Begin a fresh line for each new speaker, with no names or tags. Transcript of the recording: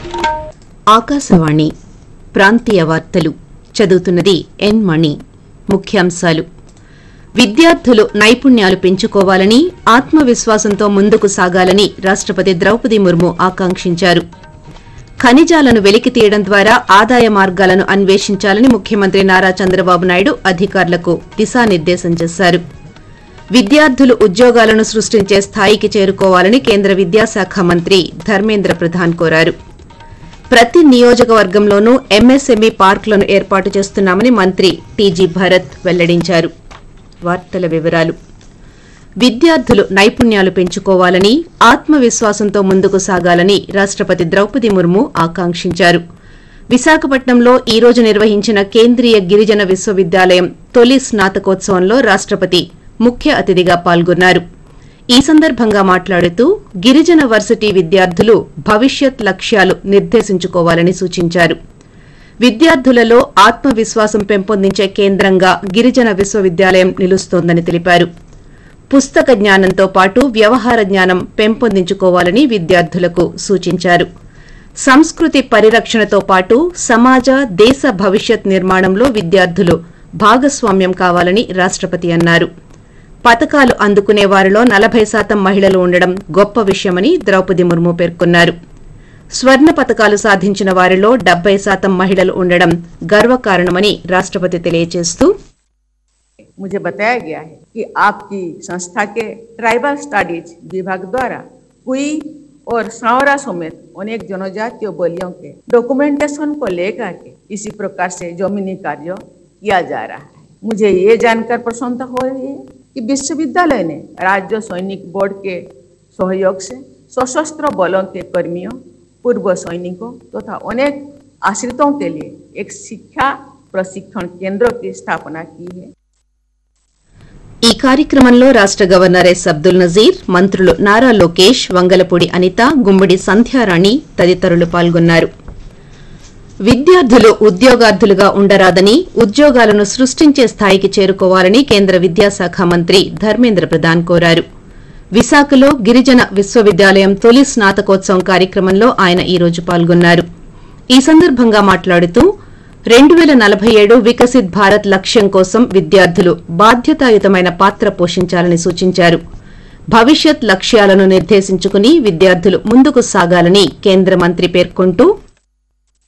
ఆకాశవాణి ప్రాంతీయ వార్తలు చదువుతున్నది ఎన్ మణి ముఖ్యాంశాలు విద్యార్థులు నైపుణ్యాలు పెంచుకోవాలని ఆత్మవిశ్వాసంతో ముందుకు సాగాలని రాష్టపతి ద్రౌపది ముర్ము ఆకాంక్షించారు ఖనిజాలను వెలికి తీయడం ద్వారా ఆదాయ మార్గాలను అన్వేషించాలని ముఖ్యమంత్రి నారా చంద్రబాబు నాయుడు అధికారులకు దిశానిర్దేశం చేశారు విద్యార్థులు ఉద్యోగాలను సృష్టించే స్థాయికి చేరుకోవాలని కేంద్ర విద్యాశాఖ మంత్రి ధర్మేంద్ర ప్రధాన్ కోరారు ప్రతి నియోజకవర్గంలోనూ ఎంఎస్ఎంఈ పార్కులను ఏర్పాటు చేస్తున్నామని మంత్రి టీజీ భరత్ వెల్లడించారు వార్తల వివరాలు విద్యార్థులు నైపుణ్యాలు పెంచుకోవాలని ఆత్మవిశ్వాసంతో ముందుకు సాగాలని రాష్టపతి ద్రౌపది ముర్ము ఆకాంక్షించారు విశాఖపట్నంలో ఈ రోజు నిర్వహించిన కేంద్రీయ గిరిజన విశ్వవిద్యాలయం తొలి స్నాతకోత్సవంలో రాష్టపతి ముఖ్య అతిథిగా పాల్గొన్నారు ఈ సందర్భంగా మాట్లాడుతూ గిరిజన వర్సిటీ విద్యార్థులు భవిష్యత్ లక్ష్యాలు నిర్దేశించుకోవాలని సూచించారు విద్యార్థులలో ఆత్మవిశ్వాసం పెంపొందించే కేంద్రంగా గిరిజన విశ్వవిద్యాలయం నిలుస్తోందని తెలిపారు పుస్తక జ్ఞానంతో పాటు వ్యవహార జ్ఞానం పెంపొందించుకోవాలని విద్యార్థులకు సూచించారు సంస్కృతి పరిరక్షణతో పాటు సమాజ దేశ భవిష్యత్ నిర్మాణంలో విద్యార్థులు భాగస్వామ్యం కావాలని రాష్టపతి అన్నారు పథకాలు అందుకునే వారిలో నలభై శాతం మహిళలు ఉండడం గొప్ప విషయమని ద్రౌపది ముర్ము పేర్కొన్నారు స్వర్ణ పథకాలు సాధించిన వారిలో డెబ్బై శాతం మహిళలు ఉండడం గర్వకారణమని రాష్టపతి తెలియజేస్తూ
मुझे बताया गया है कि आपकी संस्था के ट्राइबल स्टडीज विभाग द्वारा कुई और सावरा समेत अनेक जनजातीय बोलियों के डॉक्यूमेंटेशन को लेकर के इसी प्रकार से जमीनी कार्य किया जा रहा है मुझे ये जानकर प्रसन्नता हो रही है कि विश्वविद्यालय ने राज्य सैनिक बोर्ड के सहयोग से सशस्त्र बलों के कर्मियों पूर्व सैनिकों तथा तो अनेक आश्रितों के लिए एक शिक्षा प्रशिक्षण केंद्र की स्थापना की है
ఈ కార్యక్రమంలో రాష్ట గవర్నర్ ఎస్ అబ్దుల్ నజీర్ మంత్రులు నారా లోకేష్ వంగలపూడి అనిత గుమ్మడి సంధ్యారాణి తదితరులు పాల్గొన్నారు విద్యార్థులు ఉద్యోగార్థులుగా ఉండరాదని ఉద్యోగాలను సృష్టించే స్థాయికి చేరుకోవాలని కేంద్ర విద్యాశాఖ మంత్రి ధర్మేంద్ర ప్రధాన్ కోరారు విశాఖలో గిరిజన విశ్వవిద్యాలయం తొలి స్నాతకోత్సవం కార్యక్రమంలో ఆయన ఈ రోజు పాల్గొన్నారు ఈ సందర్భంగా మాట్లాడుతూ రెండు పేల నలభై ఏడు వికసిత్ భారత్ లక్ష్యం కోసం విద్యార్థులు బాధ్యతాయుతమైన పాత్ర పోషించాలని సూచించారు భవిష్యత్ లక్ష్యాలను నిర్దేశించుకుని విద్యార్థులు ముందుకు సాగాలని కేంద్ర మంత్రి పేర్కొంటూ